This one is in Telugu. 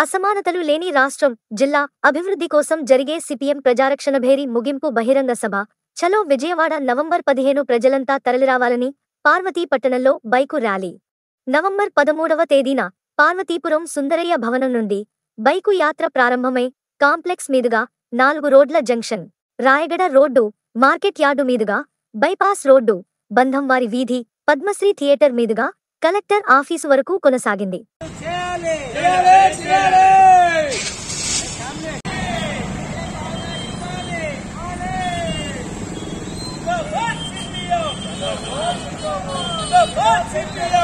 అసమానతలు లేని రాష్ట్రం జిల్లా అభివృద్ధి కోసం జరిగే సిపిఎం ప్రజారక్షణ భేరీ ముగింపు బహిరంగ సభ చలో విజయవాడ నవంబర్ పదిహేను ప్రజలంతా తరలిరావాలని పార్వతీ పట్టణంలో బైకు ర్యాలీ నవంబర్ పదమూడవ తేదీన పార్వతీపురం సుందరయ్య భవనం నుండి బైకు యాత్ర ప్రారంభమై కాంప్లెక్స్ మీదుగా నాలుగు రోడ్ల junction Rayagada road market yard మీదుగా బైపాస్ రోడ్డు బంధంవారి వీధి పద్మశ్రీ థియేటర్ మీదుగా కలెక్టర్ ఆఫీసు వరకు కొనసాగింది చేయాలి చేయాలి చేయాలి సిపిఎం